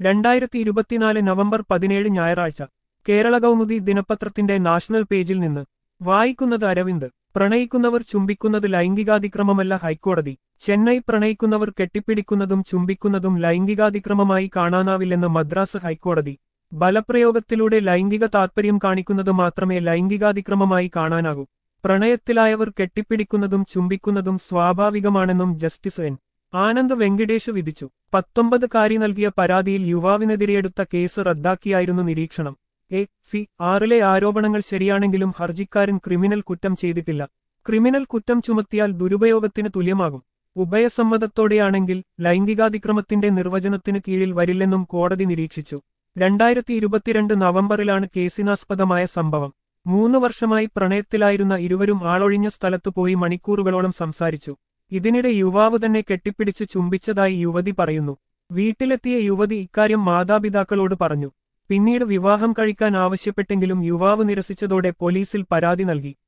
രണ്ടായിരത്തി ഇരുപത്തിനാല് നവംബർ പതിനേഴ് ഞായറാഴ്ച കേരള കൗമുദി ദിനപത്രത്തിന്റെ നാഷണൽ പേജിൽ നിന്ന് വായിക്കുന്നത് അരവിന്ദ് പ്രണയിക്കുന്നവർ ചുംബിക്കുന്നത് ലൈംഗികാതിക്രമമല്ല ഹൈക്കോടതി ചെന്നൈ പ്രണയിക്കുന്നവർ കെട്ടിപ്പിടിക്കുന്നതും ചുംബിക്കുന്നതും ലൈംഗികാതിക്രമമായി കാണാനാവില്ലെന്ന് മദ്രാസ് ഹൈക്കോടതി ബലപ്രയോഗത്തിലൂടെ ലൈംഗിക താൽപര്യം കാണിക്കുന്നത് മാത്രമേ ലൈംഗികാതിക്രമമായി കാണാനാകൂ പ്രണയത്തിലായവർ കെട്ടിപ്പിടിക്കുന്നതും ചുംബിക്കുന്നതും സ്വാഭാവികമാണെന്നും ജസ്റ്റിസ് എൻ ആനന്ദ് വെങ്കിടേഷ് വിധിച്ചു പത്തൊമ്പത് കാരി നൽകിയ പരാതിയിൽ യുവാവിനെതിരെയെടുത്ത കേസ് റദ്ദാക്കിയായിരുന്നു നിരീക്ഷണം എ ഫി ആറിലെ ആരോപണങ്ങൾ ശരിയാണെങ്കിലും ഹർജിക്കാരൻ ക്രിമിനൽ കുറ്റം ചെയ്തിട്ടില്ല ക്രിമിനൽ കുറ്റം ചുമത്തിയാൽ ദുരുപയോഗത്തിന് തുല്യമാകും ഉഭയസമ്മതത്തോടെയാണെങ്കിൽ ലൈംഗികാതിക്രമത്തിന്റെ നിർവചനത്തിന് കീഴിൽ വരില്ലെന്നും കോടതി നിരീക്ഷിച്ചു രണ്ടായിരത്തി ഇരുപത്തിരണ്ട് നവംബറിലാണ് കേസിനാസ്പദമായ സംഭവം മൂന്ന് വർഷമായി പ്രണയത്തിലായിരുന്ന ഇരുവരും ആളൊഴിഞ്ഞ സ്ഥലത്തു പോയി മണിക്കൂറുകളോളം സംസാരിച്ചു ഇതിനിടെ യുവാവ് തന്നെ കെട്ടിപ്പിടിച്ച് ചുംബിച്ചതായി യുവതി പറയുന്നു വീട്ടിലെത്തിയ യുവതി ഇക്കാര്യം മാതാപിതാക്കളോട് പറഞ്ഞു പിന്നീട് വിവാഹം കഴിക്കാൻ ആവശ്യപ്പെട്ടെങ്കിലും യുവാവ് നിരസിച്ചതോടെ പോലീസിൽ പരാതി നൽകി